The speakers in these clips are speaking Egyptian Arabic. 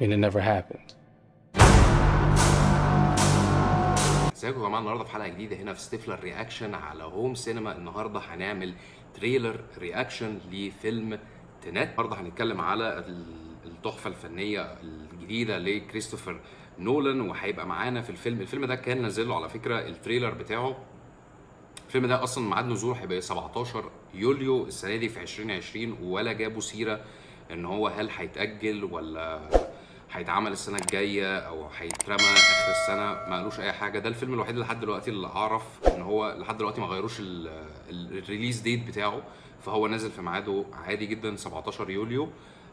and it never happened. ازيكم يا جماعه النهارده في حلقه جديده هنا في ستيفلر رياكشن على هوم سينما النهارده هنعمل تريلر رياكشن لفيلم تنات النهارده هنتكلم على ال- التحفه الفنيه الجديده لكريستوفر نولان وهيبقى معانا في الفيلم الفيلم ده كان نازل له على فكره التريلر بتاعه الفيلم ده اصلا ميعاد نزوله هيبقى 17 يوليو السنه دي في 2020 ولا جابوا سيره ان هو هل هيتاجل ولا هيتعمل السنه الجايه او هيترمى اخر السنه ما قالوش اي حاجه ده الفيلم الوحيد لحد دلوقتي اللي اعرف ان هو لحد دلوقتي ما غيروش ال- ال- الريليز ديت بتاعه فهو نازل في ميعاده عادي جدا 17 يوليو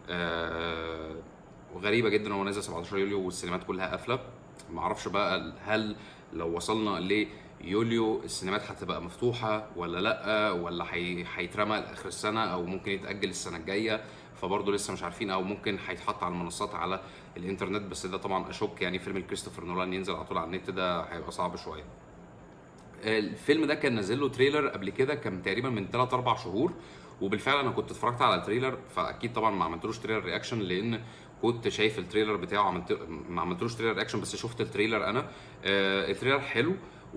آه وغريبه جدا هو نازل 17 يوليو والسينمات كلها قافله ما اعرفش بقى هل لو وصلنا ليوليو السينمات هتبقى مفتوحه ولا لا ولا هي- هيترمى لاخر السنه او ممكن يتاجل السنه الجايه فبرضه لسه مش عارفين او ممكن هيتحط على المنصات على الانترنت بس ده طبعا اشك يعني فيلم كريستوفر نولان ينزل على طول على النت ده هيبقى صعب شويه الفيلم ده كان نازل له تريلر قبل كده كان تقريبا من 3 4 شهور وبالفعل انا كنت اتفرجت على التريلر فاكيد طبعا ما عملتلوش تريلر رياكشن لان كنت شايف التريلر بتاعه عملت ما عملتلوش تريلر رياكشن بس شفت التريلر انا آه التريلر حلو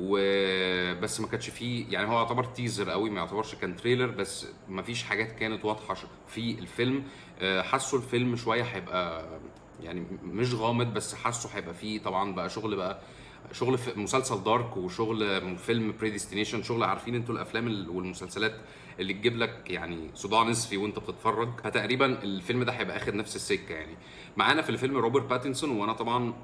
وبس ما كانش فيه يعني هو يعتبر تيزر قوي ما يعتبرش كان تريلر بس ما فيش حاجات كانت واضحه في الفيلم آه حاسه الفيلم شويه هيبقى يعني مش غامض بس حاسه هيبقى فيه طبعا بقى شغل بقى شغل في مسلسل دارك وشغل فيلم بريديستنيشن شغل عارفين انتوا الافلام ال- والمسلسلات اللي تجيب لك يعني صداع نصفي وانت بتتفرج فتقريبا الفيلم ده هيبقى اخد نفس السكه يعني معانا في الفيلم روبرت باتنسون وانا طبعا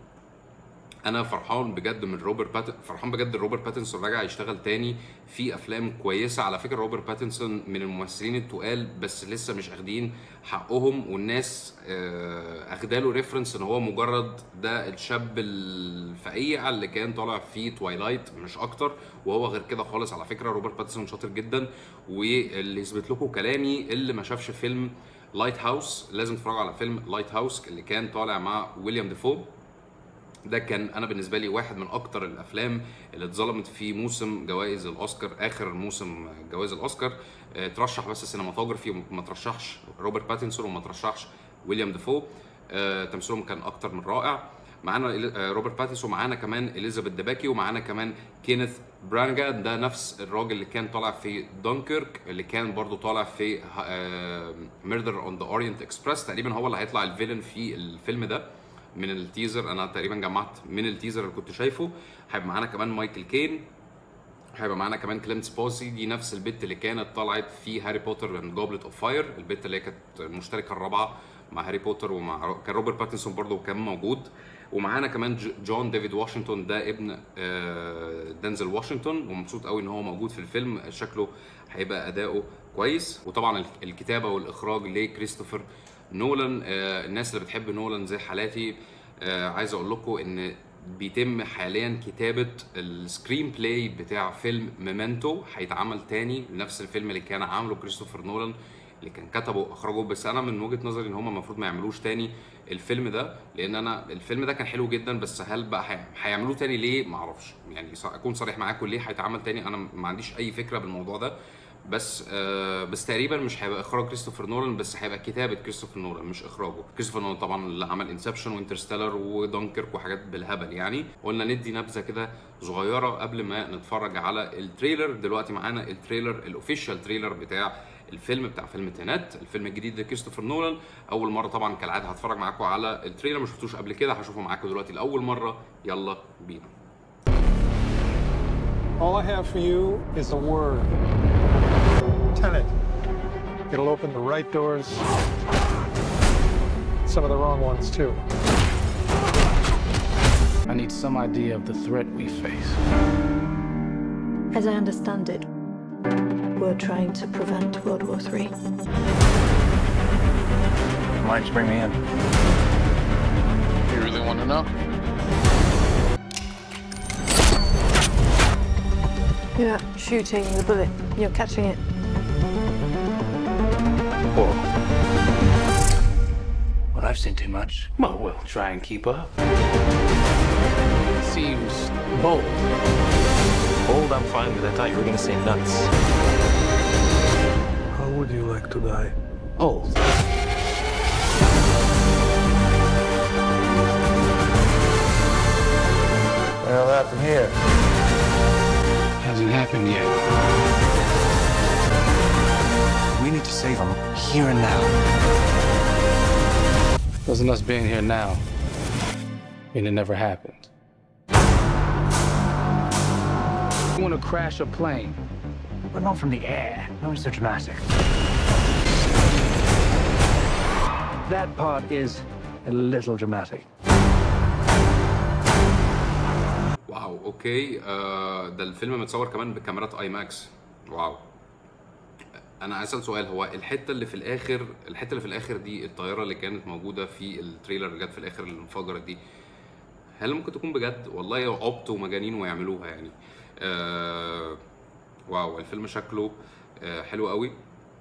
انا فرحان بجد من روبرت بات... فرحان بجد روبرت باتنسون راجع يشتغل تاني في افلام كويسه على فكره روبرت باتنسون من الممثلين التقال بس لسه مش اخدين حقهم والناس آه، اخداله ريفرنس ان هو مجرد ده الشاب الفقيع اللي كان طالع في توايلايت مش اكتر وهو غير كده خالص على فكره روبرت باتنسون شاطر جدا واللي يثبت لكم كلامي اللي ما شافش فيلم لايت هاوس لازم تتفرجوا على فيلم لايت هاوس اللي كان طالع مع ويليام ديفو ده كان انا بالنسبه لي واحد من اكتر الافلام اللي اتظلمت في موسم جوائز الاوسكار اخر موسم جوائز الاوسكار آه، ترشح بس السينماتوجرافي وما ترشحش روبرت باتنسون وما ترشحش ويليام ديفو آه، تمثيلهم كان اكتر من رائع معانا إلي- آه، روبرت باتنسون ومعانا كمان اليزابيث دباكي ومعانا كمان كينيث برانجا ده نفس الراجل اللي كان طالع في دونكيرك اللي كان برضو طالع في ميردر اون ذا اورينت اكسبرس تقريبا هو اللي هيطلع الفيلن في الفيلم ده من التيزر انا تقريبا جمعت من التيزر اللي كنت شايفه هيبقى معانا كمان مايكل كين هيبقى معانا كمان كليمت سبوسي دي نفس البت اللي كانت طلعت في هاري بوتر اند جوبلت اوف فاير البت اللي هي كانت المشتركه الرابعه مع هاري بوتر ومع رو- كان روبرت باتنسون برضه كان موجود ومعانا كمان ج- جون ديفيد واشنطن ده ابن آه، دنزل واشنطن ومبسوط قوي ان هو موجود في الفيلم شكله هيبقى اداؤه كويس وطبعا ال- الكتابه والاخراج لكريستوفر نولان آه، الناس اللي بتحب نولان زي حالاتي آه، عايز اقول لكم ان بيتم حاليا كتابه السكرين بلاي بتاع فيلم ميمنتو هيتعمل تاني نفس الفيلم اللي كان عامله كريستوفر نولان اللي كان كتبه واخرجه بس انا من وجهه نظري ان هم المفروض ما يعملوش تاني الفيلم ده لان انا الفيلم ده كان حلو جدا بس هل بقى هي- هيعملوه تاني ليه ما اعرفش يعني ص- اكون صريح معاكم ليه هيتعمل تاني انا ما عنديش اي فكره بالموضوع ده بس آه بس تقريبا مش هيبقى اخراج كريستوفر نولان بس هيبقى كتابه كريستوفر نولان مش اخراجه كريستوفر نولان طبعا اللي عمل انسبشن وانترستيلر ودونكيرك وحاجات بالهبل يعني قلنا ندي نبذه كده صغيره قبل ما نتفرج على التريلر دلوقتي معانا التريلر الاوفيشال تريلر بتاع الفيلم بتاع فيلم تينات الفيلم الجديد لكريستوفر نولان اول مره طبعا كالعاده هتفرج معاكم على التريلر ما شفتوش قبل كده هشوفه معاكم دلوقتي لاول مره يلا بينا All I have for you is a word. Tenet. It'll open the right doors, some of the wrong ones too. I need some idea of the threat we face. As I understand it, we're trying to prevent World War III. Why don't you bring me in? You really want to know? You're not shooting the bullet, you're catching it. Whoa. Well, I've seen too much. Well, we'll try and keep up. Seems bold. Old, I'm fine with. I thought you were gonna say nuts. How would you like to die? Old. about from here? Hasn't happened yet. We need to save him here and now. Doesn't us being here now mean it never happened? You want to crash a plane? But not from the air. No, it's so dramatic. That part is a little dramatic. واو اوكي آه ده الفيلم متصور كمان بكاميرات اي ماكس واو انا عايز اسال سؤال هو الحته اللي في الاخر الحته اللي في الاخر دي الطياره اللي كانت موجوده في التريلر اللي جت في الاخر اللي انفجرت دي هل ممكن تكون بجد والله عبط ومجانين ويعملوها يعني آه واو الفيلم شكله آه حلو قوي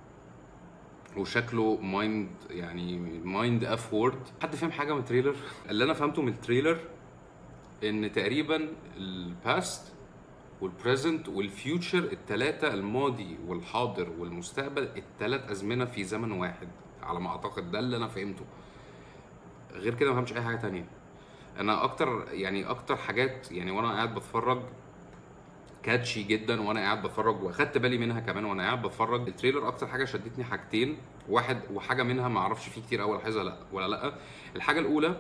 وشكله مايند يعني مايند اف وورد حد فاهم حاجه من التريلر اللي انا فهمته من التريلر ان تقريبا الباست والبريزنت والفيوتشر التلاتة الماضي والحاضر والمستقبل التلات ازمنه في زمن واحد على ما اعتقد ده اللي انا فهمته غير كده ما فهمتش اي حاجه تانية انا اكتر يعني اكتر حاجات يعني وانا قاعد بتفرج كاتشي جدا وانا قاعد بتفرج واخدت بالي منها كمان وانا قاعد بتفرج التريلر اكتر حاجه شدتني حاجتين واحد وحاجه منها ما اعرفش فيه كتير قوي لاحظها لا ولا لا الحاجه الاولى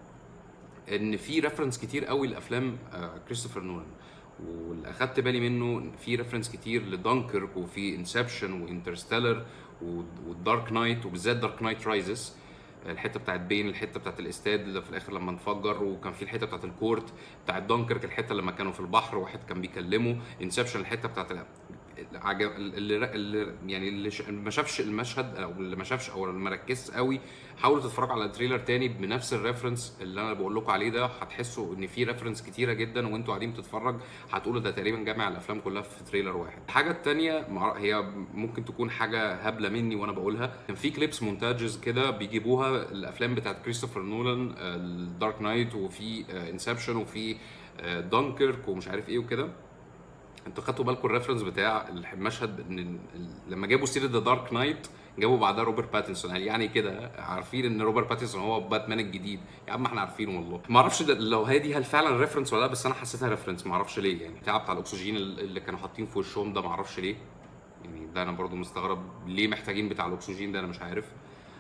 ان في ريفرنس كتير قوي لافلام آه، كريستوفر نولان واللي اخدت بالي منه في ريفرنس كتير لدانكرك وفي انسبشن وانترستيلر والدارك نايت وبالذات دارك نايت رايزز الحته بتاعت بين الحته بتاعت الاستاد اللي في الاخر لما انفجر وكان في الحته بتاعت الكورت بتاعت دانكرك الحته لما كانوا في البحر واحد كان بيكلمه انسبشن الحته بتاعت ال- العجب اللي, اللي يعني اللي ش- ما شافش المشهد او اللي ما شافش او اللي ما ركزش قوي حاولوا تتفرجوا على التريلر تاني بنفس الريفرنس اللي انا بقول لكم عليه ده هتحسوا ان في ريفرنس كتيره جدا وانتوا قاعدين بتتفرج هتقولوا ده تقريبا جامع الافلام كلها في تريلر واحد الحاجه التانيه مع- هي ممكن تكون حاجه هبله مني وانا بقولها كان في كليبس مونتاجز كده بيجيبوها الافلام بتاعت كريستوفر نولان الدارك نايت وفي انسبشن وفي دانكرك ومش عارف ايه وكده انتوا خدتوا بالكم الريفرنس بتاع المشهد ان ال- لما جابوا سيره ذا دارك نايت جابوا بعدها روبرت باتنسون يعني يعني كده عارفين ان روبرت باتنسون هو باتمان الجديد يا عم احنا عارفينه والله ما اعرفش ده- لو هي دي هل فعلا ريفرنس ولا لا بس انا حسيتها ريفرنس ما اعرفش ليه يعني بتاع بتاع الاكسجين اللي كانوا حاطين في وشهم ده ما اعرفش ليه يعني ده انا برضو مستغرب ليه محتاجين بتاع الاكسجين ده انا مش عارف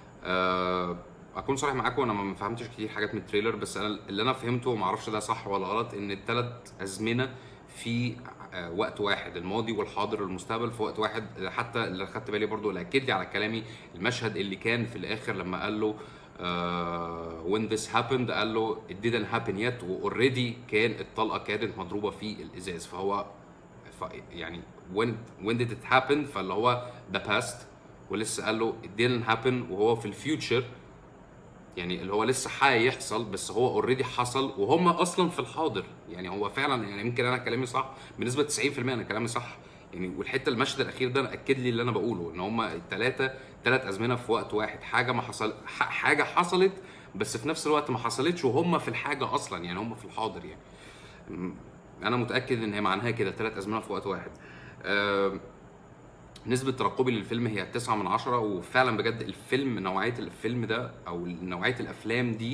آه، اكون صريح معاكم انا ما فهمتش كتير حاجات من التريلر بس انا اللي انا فهمته ما اعرفش ده صح ولا غلط ان الثلاث ازمنه في آه، وقت واحد الماضي والحاضر والمستقبل في وقت واحد حتى اللي خدت بالي برضو اللي اكد لي على كلامي المشهد اللي كان في الاخر لما قال له آه when this happened قال له it didn't happen yet واوريدي كان الطلقه كانت مضروبه في الازاز فهو ف يعني when when did it happen فاللي هو the past ولسه قال له it didn't happen وهو في الفيوتشر يعني اللي هو لسه هيحصل بس هو اوريدي حصل وهم اصلا في الحاضر يعني هو فعلا يعني يمكن انا كلامي صح بنسبه 90% انا كلامي صح يعني والحته المشهد الاخير ده اكد لي اللي انا بقوله ان هم الثلاثه ثلاث ازمنه في وقت واحد حاجه ما حصل ح- حاجه حصلت بس في نفس الوقت ما حصلتش وهم في الحاجه اصلا يعني هم في الحاضر يعني م- انا متاكد ان هي معناها كده ثلاث ازمنه في وقت واحد آم، نسبة ترقبي للفيلم هي 9 من عشرة وفعلا بجد الفيلم نوعية الفيلم ده أو نوعية الأفلام دي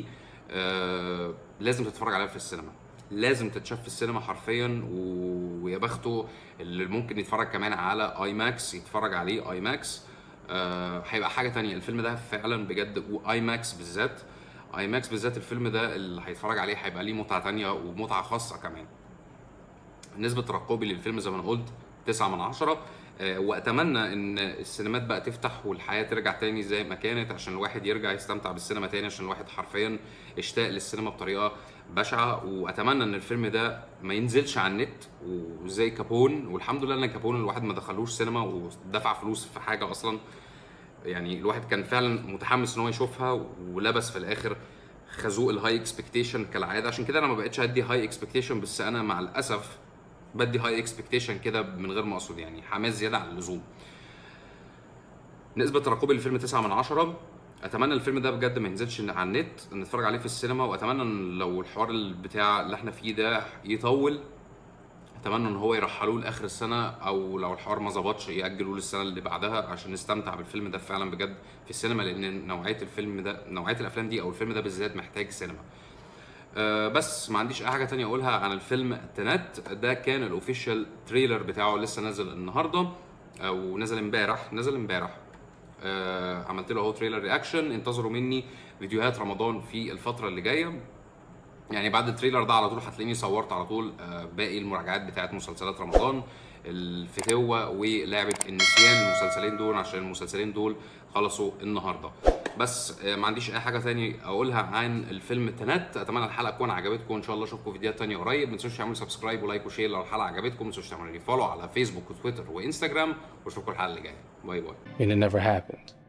آه لازم تتفرج عليها في السينما لازم تتشاف في السينما حرفيا و- ويا بخته اللي ممكن يتفرج كمان على اي ماكس يتفرج عليه اي ماكس آه هيبقى حاجة تانية الفيلم ده فعلا بجد واي ماكس بالذات اي ماكس بالذات الفيلم ده اللي هيتفرج عليه هيبقى ليه متعة تانية ومتعة خاصة كمان نسبة ترقبي للفيلم زي ما انا قلت 9 من 10 آه، واتمنى ان السينمات بقى تفتح والحياه ترجع تاني زي ما كانت عشان الواحد يرجع يستمتع بالسينما تاني عشان الواحد حرفيا اشتاق للسينما بطريقه بشعه واتمنى ان الفيلم ده ما ينزلش على النت وزي كابون والحمد لله ان كابون الواحد ما دخلوش سينما ودفع فلوس في حاجه اصلا يعني الواحد كان فعلا متحمس ان هو يشوفها ولبس في الاخر خازوق الهاي اكسبكتيشن كالعاده عشان كده انا ما بقتش ادي هاي اكسبكتيشن بس انا مع الاسف بدي هاي اكسبكتيشن كده من غير ما اقصد يعني حماس زياده عن اللزوم نسبة ترقبي للفيلم 9 من 10 اتمنى الفيلم ده بجد ما ينزلش على النت نتفرج عليه في السينما واتمنى ان لو الحوار بتاع اللي احنا فيه ده يطول اتمنى ان هو يرحلوه لاخر السنه او لو الحوار ما ظبطش ياجلوه للسنه اللي بعدها عشان نستمتع بالفيلم ده فعلا بجد في السينما لان نوعيه الفيلم ده نوعيه الافلام دي او الفيلم ده بالذات محتاج سينما آه، بس ما عنديش اي حاجه تانية اقولها عن الفيلم تنات ده كان الاوفيشال تريلر بتاعه لسه نازل النهارده او نزل امبارح نزل امبارح آه عملت له اهو تريلر رياكشن انتظروا مني فيديوهات رمضان في الفتره اللي جايه يعني بعد التريلر ده على طول هتلاقيني صورت على طول آه، باقي المراجعات بتاعت مسلسلات رمضان الفتوة ولعبة النسيان المسلسلين دول عشان المسلسلين دول خلصوا النهارده بس آه، ما عنديش اي حاجه تاني اقولها عن الفيلم تنات اتمنى الحلقه تكون عجبتكم ان شاء الله اشوفكم فيديوهات تانية قريب ما تنسوش تعملوا سبسكرايب ولايك وشير لو الحلقه عجبتكم ما تنسوش تعملوا لي فولو على فيسبوك وتويتر وانستجرام واشوفكم الحلقه اللي جايه باي باي And it never happened.